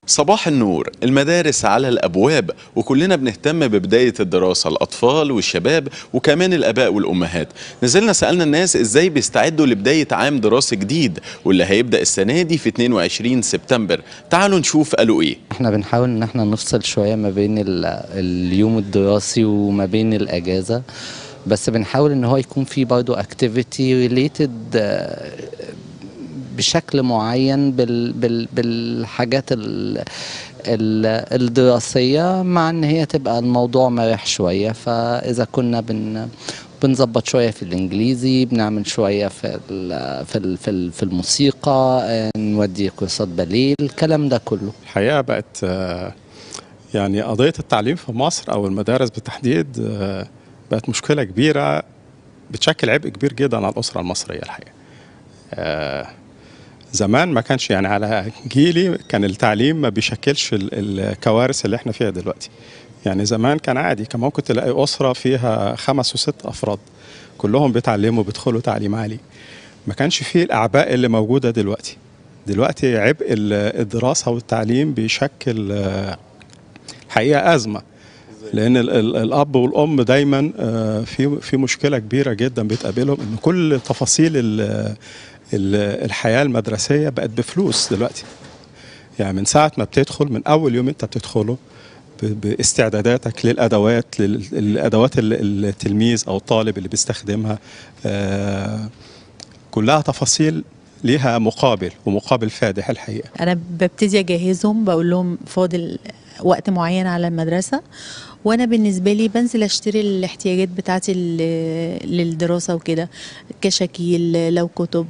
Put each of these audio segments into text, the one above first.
صباح النور المدارس على الأبواب وكلنا بنهتم ببداية الدراسة الأطفال والشباب وكمان الآباء والأمهات نزلنا سألنا الناس إزاي بيستعدوا لبداية عام دراسي جديد واللي هيبدأ السنة دي في 22 سبتمبر تعالوا نشوف قالوا إيه احنا بنحاول ان احنا نفصل شوية ما بين ال- اليوم الدراسي وما بين الاجازة بس بنحاول ان هو يكون في برضه اكتيفيتي ريليتد بشكل معين بال بال بالحاجات ال ال الدراسية مع ان هي تبقى الموضوع مرح شوية فاذا كنا بن بنظبط شوية في الإنجليزي بنعمل شوية في ال في ال في, ال في الموسيقى آه، نودي كورسات باليه الكلام ده كله الحقيقه بقت آه، يعني قضيه التعليم في مصر او المدارس بالتحديد آه، بقت مشكله كبيره بتشكل عبء كبير جدا على الاسره المصريه الحقيقه آه، زمان ما كانش يعني على جيلي كان التعليم ما بيشكلش ال- الكوارث اللي احنا فيها دلوقتي يعني زمان كان عادي كان ممكن تلاقي اسره فيها خمس وست افراد كلهم بيتعلموا بيدخلوا تعليم عالي ما كانش فيه الاعباء اللي موجوده دلوقتي دلوقتي عبء ال- الدراسه والتعليم بيشكل آه، حقيقه ازمه لان ال- ال- الاب والام دايما آه، في في مشكله كبيره جدا بتقابلهم ان كل تفاصيل ال- ال- الحياه المدرسيه بقت بفلوس دلوقتي يعني من ساعه ما بتدخل من اول يوم انت بتدخله ب- باستعداداتك للادوات لل- الادوات اللي التلميذ او الطالب اللي بيستخدمها آه، كلها تفاصيل ليها مقابل ومقابل فادح الحقيقه انا ببتدي اجهزهم بقول لهم فاضل وقت معين على المدرسه وانا بالنسبه لي بنزل اشتري الاحتياجات بتاعتي ال- للدراسه وكده كشاكيل لو كتب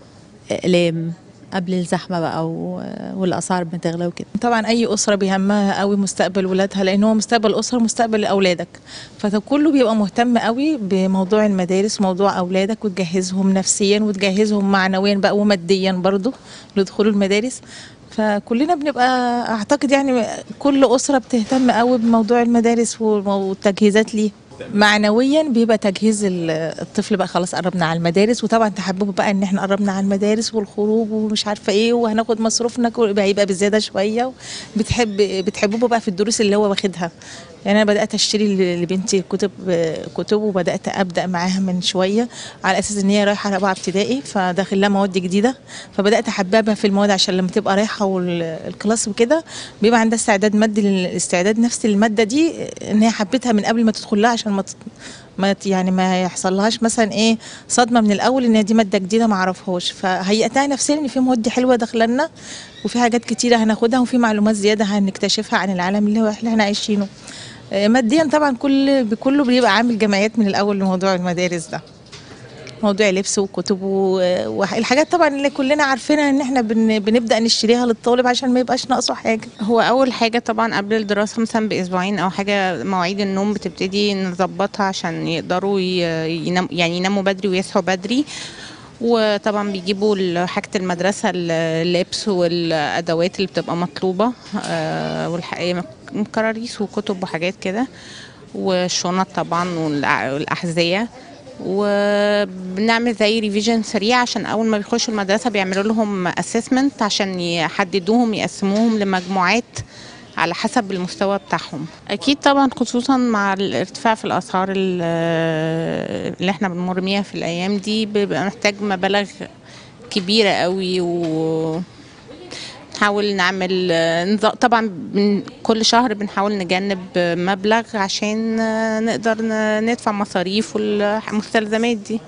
اقلام قبل الزحمه بقى و- والاسعار بتغلى وكده طبعا اي اسره بيهمها قوي مستقبل ولادها لان هو مستقبل الاسره مستقبل اولادك فكله بيبقى مهتم قوي بموضوع المدارس وموضوع اولادك وتجهزهم نفسيا وتجهزهم معنويا بقى وماديا برضو لدخول المدارس فكلنا بنبقى اعتقد يعني كل اسره بتهتم قوي بموضوع المدارس والتجهيزات ليه معنويا بيبقى تجهيز ال- الطفل بقى خلاص قربنا على المدارس وطبعا تحببه بقى ان احنا قربنا على المدارس والخروج ومش عارفه ايه وهناخد مصروفنا كل- بقى هيبقى بزياده شويه بتحب بتحببه بقى في الدروس اللي هو واخدها يعني انا بدات اشتري ل- لبنتي كتب كتب وبدات ابدا معاها من شويه على اساس ان هي رايحه رابعه ابتدائي فداخل لها مواد جديده فبدات احببها في المواد عشان لما تبقى رايحه والكلاس وكده بيبقى عندها استعداد مادي للاستعداد نفسي للماده دي ان هي حبتها من قبل ما تدخل لها عشان ما تت- ما ت- يعني ما يحصل لهاش مثلا ايه صدمه من الاول ان دي ماده جديده ما اعرفهاش فهيئتها نفسيا ان في مواد حلوه داخله لنا وفي حاجات كتيره هناخدها وفي معلومات زياده هنكتشفها عن العالم اللي هو اللي احنا عايشينه آه، ماديا طبعا كل بكله بيبقى عامل جمعيات من الاول لموضوع المدارس ده موضوع لبس وكتب و- والحاجات طبعا اللي كلنا عارفينها ان احنا بن بنبدا نشتريها للطالب عشان ما يبقاش ناقصه حاجه هو اول حاجه طبعا قبل الدراسه مثلا باسبوعين او حاجه مواعيد النوم بتبتدي نظبطها عشان يقدروا ي- ينام يعني يناموا بدري ويصحوا بدري وطبعا بيجيبوا ال- حاجه المدرسه ال- اللبس والادوات اللي بتبقى مطلوبه آه، والح- كراريس وكتب وحاجات كده والشنط طبعا والأع- والاحذيه وبنعمل زي ريفيجن سريع عشان اول ما بيخشوا المدرسه بيعملوا لهم اسسمنت عشان يحددوهم يقسموهم لمجموعات على حسب المستوى بتاعهم اكيد طبعا خصوصا مع الارتفاع في الاسعار ال- اللي احنا بنمر بيها في الايام دي بيبقى محتاج مبالغ كبيره قوي و نحاول نعمل نظ- طبعا بن- كل شهر بنحاول نجنب مبلغ عشان نقدر ن- ندفع مصاريف والمستلزمات دي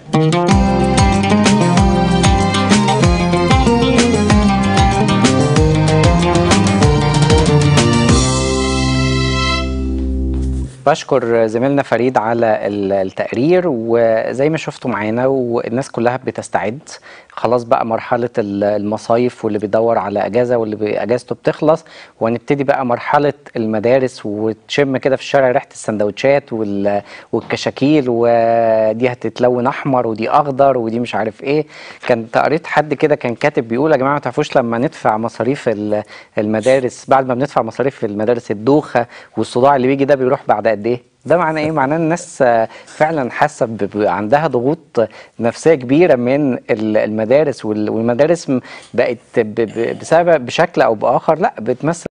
بشكر زميلنا فريد على ال- التقرير وزي ما شفتوا معانا والناس كلها بتستعد خلاص بقى مرحلة ال- المصايف واللي بيدور على أجازة واللي بي- أجازته بتخلص وهنبتدي بقى مرحلة المدارس وتشم كده في الشارع ريحة السندوتشات وال- والكشاكيل ودي هتتلون أحمر ودي أخضر ودي مش عارف إيه كان قريت حد كده كان كاتب بيقول يا جماعة ما تعرفوش لما ندفع مصاريف ال- المدارس بعد ما بندفع مصاريف المدارس الدوخة والصداع اللي بيجي ده بيروح بعد قد إيه؟ ده معناه ايه؟ معناه الناس آه، فعلا حاسه ب- ب- عندها ضغوط نفسيه كبيره من ال- المدارس وال- والمدارس م- بقت ب- ب- بسبب بشكل او باخر لا بتمثل